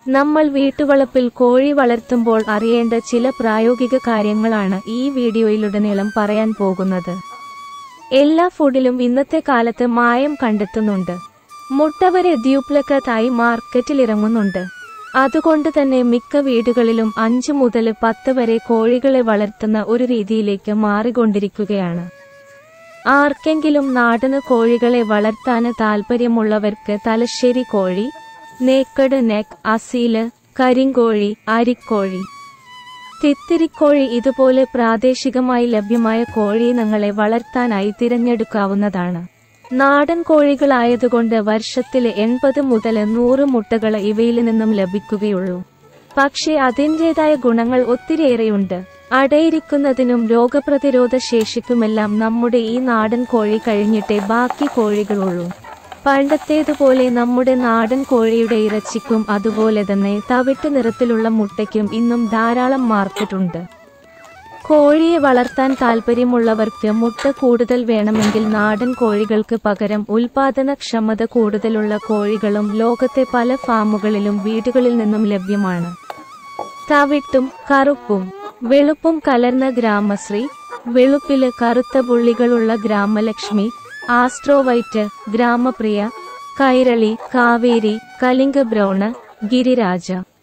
നമ്മൾ വീട്ടുവളപ്പിൽ കോഴി വളർത്തുമ്പോൾ അറിയേണ്ട ചില പ്രായോഗിക കാര്യങ്ങളാണ് ഈ വീഡിയോയിലുടനീളം പറയാൻ പോകുന്നത് എല്ലാ ഫുഡിലും ഇന്നത്തെ കാലത്ത് മായം കണ്ടെത്തുന്നുണ്ട് മുട്ട വരെ ഡ്യൂപ്ലിക്കറ്റായി മാർക്കറ്റിൽ ഇറങ്ങുന്നുണ്ട് അതുകൊണ്ട് തന്നെ മിക്ക വീടുകളിലും അഞ്ചു മുതൽ പത്ത് വരെ കോഴികളെ വളർത്തുന്ന ഒരു രീതിയിലേക്ക് മാറിക്കൊണ്ടിരിക്കുകയാണ് ആർക്കെങ്കിലും നാടന് കോഴികളെ വളർത്താന് താൽപ്പര്യമുള്ളവർക്ക് തലശ്ശേരി കോഴി നേക്കട് നെക്ക് അസീല് കരിങ്കോഴി അരിക്കോഴി തിത്തിരിക്കോഴി ഇതുപോലെ പ്രാദേശികമായി ലഭ്യമായ കോഴിയിനങ്ങളെ വളർത്താനായി തിരഞ്ഞെടുക്കാവുന്നതാണ് നാടൻ കോഴികളായതുകൊണ്ട് വർഷത്തില് എൺപത് മുതൽ നൂറ് മുട്ടകൾ ഇവയിൽ നിന്നും ലഭിക്കുകയുള്ളൂ പക്ഷേ അതിൻ്റെതായ ഗുണങ്ങൾ ഒത്തിരിയേറെയുണ്ട് അടയിരിക്കുന്നതിനും രോഗപ്രതിരോധ ശേഷിക്കുമെല്ലാം നമ്മുടെ ഈ നാടൻ കോഴി കഴിഞ്ഞിട്ടേ ബാക്കി കോഴികളുള്ളൂ പണ്ടത്തേതുപോലെ നമ്മുടെ നാടൻ കോഴിയുടെ ഇറച്ചിക്കും അതുപോലെ തന്നെ തവിട്ട് നിറത്തിലുള്ള മുട്ടയ്ക്കും ഇന്നും ധാരാളം മാർക്കറ്റുണ്ട് കോഴിയെ വളർത്താൻ താൽപ്പര്യമുള്ളവർക്ക് മുട്ട കൂടുതൽ വേണമെങ്കിൽ നാടൻ കോഴികൾക്ക് പകരം ഉൽപാദനക്ഷമത കൂടുതലുള്ള കോഴികളും ലോകത്തെ പല ഫാമുകളിലും വീടുകളിൽ നിന്നും ലഭ്യമാണ് തവിട്ടും കറുപ്പും വെളുപ്പും കലർന്ന ഗ്രാമശ്രീ വെളുപ്പില് കറുത്ത പുള്ളികളുള്ള ഗ്രാമലക്ഷ്മി ആസ്ട്രോവൈറ്റ് ഗ്രാമപ്രിയ കൈരളി കാവേരി കലിംഗ ബ്രൗണ് ഗിരിരാജ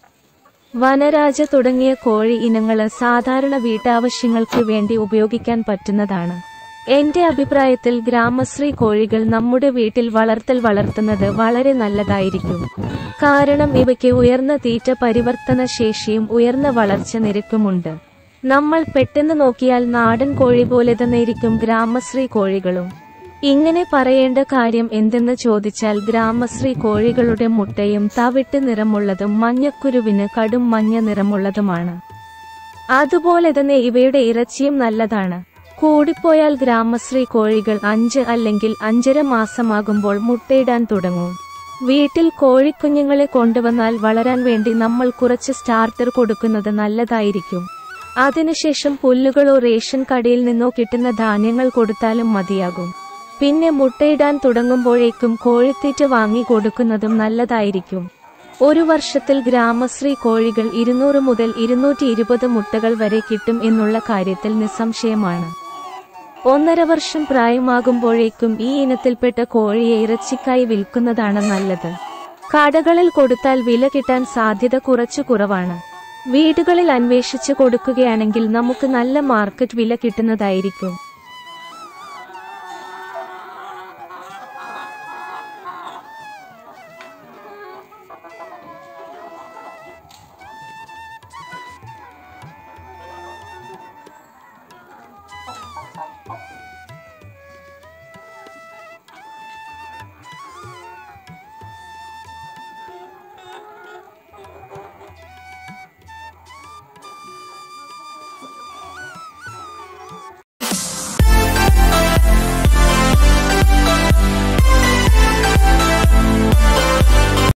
വനരാജ തുടങ്ങിയ കോഴി ഇനങ്ങള് സാധാരണ വീട്ടാവശ്യങ്ങൾക്ക് വേണ്ടി ഉപയോഗിക്കാൻ പറ്റുന്നതാണ് എന്റെ അഭിപ്രായത്തിൽ ഗ്രാമശ്രീ കോഴികൾ നമ്മുടെ വീട്ടിൽ വളർത്തൽ വളർത്തുന്നത് വളരെ നല്ലതായിരിക്കും കാരണം ഇവയ്ക്ക് ഉയർന്ന തീറ്റ പരിവർത്തന ശേഷിയും ഉയർന്ന വളർച്ച നിരക്കുമുണ്ട് നമ്മൾ പെട്ടെന്ന് നോക്കിയാൽ നാടൻ കോഴി പോലെ തന്നെ ഇരിക്കും ഗ്രാമശ്രീ കോഴികളും ഇങ്ങനെ പറയേണ്ട കാര്യം എന്തെന്ന് ചോദിച്ചാൽ ഗ്രാമശ്രീ കോഴികളുടെ മുട്ടയും തവിട്ട് നിറമുള്ളതും മഞ്ഞക്കുരുവിന് കടും മഞ്ഞ നിറമുള്ളതുമാണ് അതുപോലെ തന്നെ ഇവയുടെ ഇറച്ചിയും നല്ലതാണ് കൂടിപ്പോയാൽ ഗ്രാമശ്രീ കോഴികൾ അഞ്ച് അല്ലെങ്കിൽ അഞ്ചര മാസമാകുമ്പോൾ മുട്ടയിടാൻ തുടങ്ങും വീട്ടിൽ കോഴിക്കുഞ്ഞുങ്ങളെ കൊണ്ടുവന്നാൽ വളരാൻ വേണ്ടി നമ്മൾ കുറച്ച് സ്റ്റാർട്ടർ കൊടുക്കുന്നത് നല്ലതായിരിക്കും അതിനുശേഷം പുല്ലുകളോ റേഷൻ കടയിൽ നിന്നോ കിട്ടുന്ന ധാന്യങ്ങൾ കൊടുത്താലും മതിയാകും പിന്നെ മുട്ടയിടാൻ തുടങ്ങുമ്പോഴേക്കും കോഴിത്തീറ്റ വാങ്ങി കൊടുക്കുന്നതും നല്ലതായിരിക്കും ഒരു വർഷത്തിൽ ഗ്രാമശ്രീ കോഴികൾ ഇരുന്നൂറ് മുതൽ ഇരുന്നൂറ്റി ഇരുപത് മുട്ടകൾ വരെ കിട്ടും എന്നുള്ള കാര്യത്തിൽ നിസ്സംശയമാണ് ഒന്നര വർഷം പ്രായമാകുമ്പോഴേക്കും ഈ ഇനത്തിൽപ്പെട്ട കോഴിയെ ഇറച്ചിക്കായി വിൽക്കുന്നതാണ് നല്ലത് കടകളിൽ കൊടുത്താൽ വില കിട്ടാൻ സാധ്യത കുറച്ചു കുറവാണ് വീടുകളിൽ അന്വേഷിച്ചു കൊടുക്കുകയാണെങ്കിൽ നമുക്ക് നല്ല മാർക്കറ്റ് വില കിട്ടുന്നതായിരിക്കും